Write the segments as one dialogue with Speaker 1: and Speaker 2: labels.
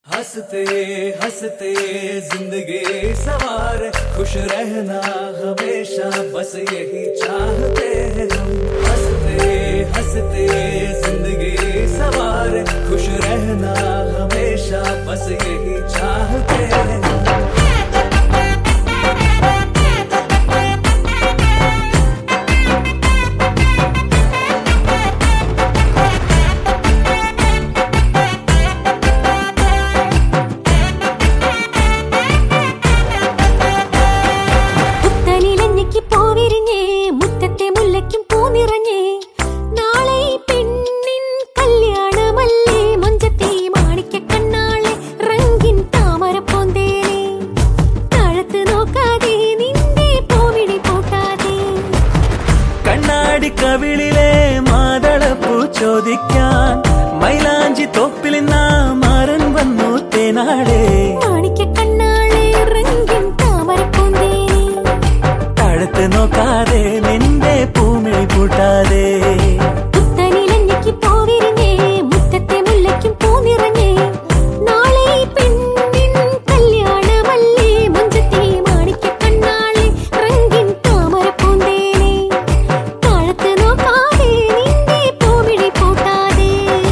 Speaker 1: हंसते हंसते जिंदगी सवार खुश रहना हमेशा बस यही चाहते हैं हम हंसते हंसते जिंदगी सवार खुश रहना हमेशा बस यही चाहते हैं हम
Speaker 2: പുത്തനിലഞ്ഞയ്ക്ക് പൂവിരിഞ്ഞേ മുറ്റത്തെ മുല്ലയ്ക്കും പൂനിറഞ്ഞേ നാളെ ഈ പെണ്ണിൻ കല്യാണമല്ലേ മുഞ്ചത്തെ മാണിക്ക കണ്ണാളെ റങ്കിൻ താമര പോന്തേനെ താഴത്ത് നോക്കാതെ നിന്റെ പൂവിഴി പൂട്ടാതെ
Speaker 1: കണ്ണാടി കവിളിലെ മാതളപ്പൂ ചോദിക്കാൻ മൈലാഞ്ചി തോപ്പിൽ നിന്നാ മാറൻ വന്നു തേനാടേ
Speaker 2: മാണിക്ക കണ്ണാളെ റങ്കിൻ താമര പോന്തേനെ
Speaker 1: താഴത്ത് നോക്കാതെ നിന്റെ പൂമിഴി പൂട്ടാതെ
Speaker 2: പുത്തനിലഞ്ഞയ്ക്ക് പൂവിരിഞ്ഞേ മുറ്റത്തെ മുല്ലയ്ക്കും പൂനിറഞ്ഞേ നാളെ ഈ പെണ്ണിൻ കല്യാണമല്ലേ മുഞ്ചത്തെ മാണിക്ക കണ്ണാളെ റങ്കിൻ താമര പൂന്തേനെ താഴത്ത് നോക്കാതെ നിന്റെ പൂവിഴി പൂട്ടാതെ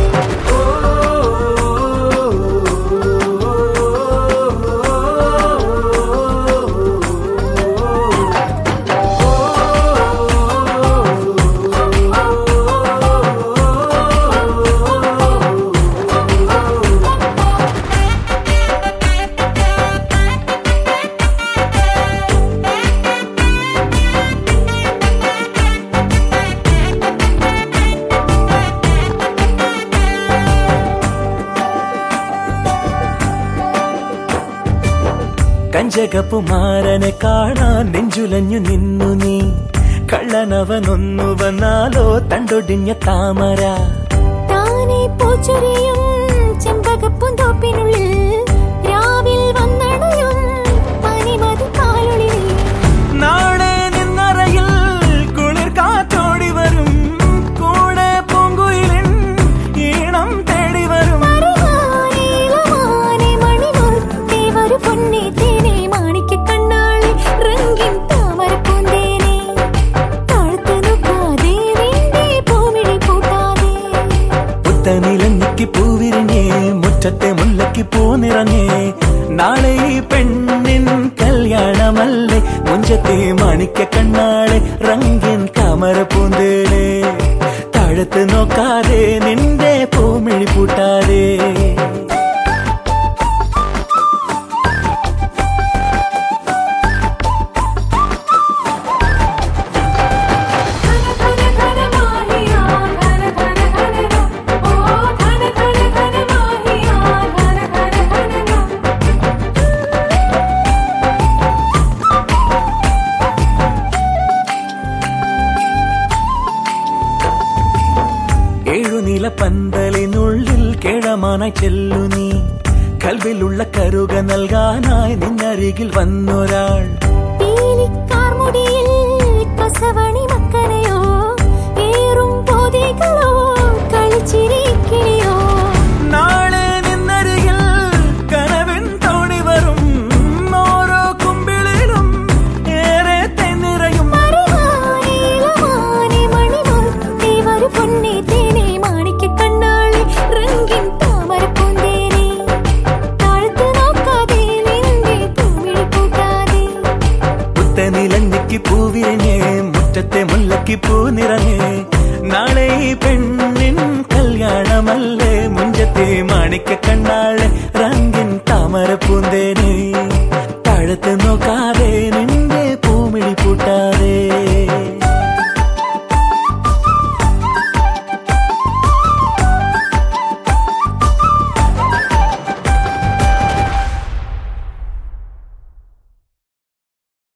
Speaker 1: കഞ്ചകപ്പുമാരനെ കാണാൻ നെഞ്ചുലഞ്ഞു നിന്നു നീ കള്ളനവനൊന്നു വന്നാലോ തണ്ടൊടിഞ്ഞ താമര
Speaker 2: താനെ പൂച്ചൊരിയും ചെമ്പകപ്പൂന്തോപ്പിനുള്ളിൽ രാവിൽ വന്നണയും പനിമതി കാലൊളിയിൽ
Speaker 1: നാളെ നിന്നറയിൽ കുളിർ കാറ്റോടി വരും കൂടെ പൂങ്കുയിലിൻ ഈണം തേടി വരും
Speaker 2: മറിവാനെ ഇളമാനെ മണിമുത്തേ ഒരു പൊന്നേ തേനെ മാണിക്ക കണ്ണാളെ റങ്കിൻ താമര പൂന്തേനെ താഴ്ത്തു നോക്കാതെ നിന്റെ പൂമിഴി പൂട്ടാതെ
Speaker 1: പുത്തനിലഞ്ഞിക്ക് പൂവിരിഞ്ഞേ മുറ്റത്തെ മുല്ലയ്ക്ക് പൂ നിറഞ്ഞേ നാളെ ഈ പെണ്ണിൻ കല്യാണമല്ലേ മുഞ്ചത്തെ മാണിക്ക കണ്ണാളെ റങ്കിൻ താമര പൂന്തേളെ താഴത്ത് നോക്കാതെ നിന്റെ പൂമിഴി പൂട്ടാതെ
Speaker 2: ധന ധന ധന മാഹിയാ ധന ധന ധന ഓ ധന ധന ധന മാഹിയാ ധന ധന ധന
Speaker 1: ഏഴുനില പന്തലിനുള്ളിൽ കേഴമാനായി ചെല്ലു നീ കൽവിലുള്ള കരുക നൽകാനായി നിന്നരികിൽ വന്നൊരാൾ
Speaker 2: പീലിക്കാർ മുടിയിൽ കസവണി മക്കനയോ ഏറും പോതികളോ കളിച്ചിരിക്കിളിയോ
Speaker 1: നാളെ നിന്നരികിൽ കനവിൻ തോണി വരും ഓരോ കുമ്പിളിലും ഏറെ തെന്നിറയും
Speaker 2: മറിവാനെ ഇളമാനെ മണിമുത്തേ ഒരു പൊന്നേ തേനെ മാണിക്ക കണ്ണാളെ റങ്കിൻ താമര പൂന്തേനെ താഴ്ത്തു നോക്കാതെ നിന്റെ പൂമിഴി പൂട്ടാതെ
Speaker 1: പുത്തനിലഞ്ഞിക്ക് പൂവിരിഞ്ഞേ മുറ്റത്തെ മുല്ലയ്ക്ക് പൂ നിറഞ്ഞേ നാളെ ഈ പെണ്ണിൻ കല്യാണമല്ലേ മുഞ്ചത്തെ മാണിക്ക കണ്ണാളെ റങ്കിൻ താമര പൂന്തേനെ താഴത്ത് നോക്കാതെ നിന്റെ പൂമിഴി പൂട്ടാതെ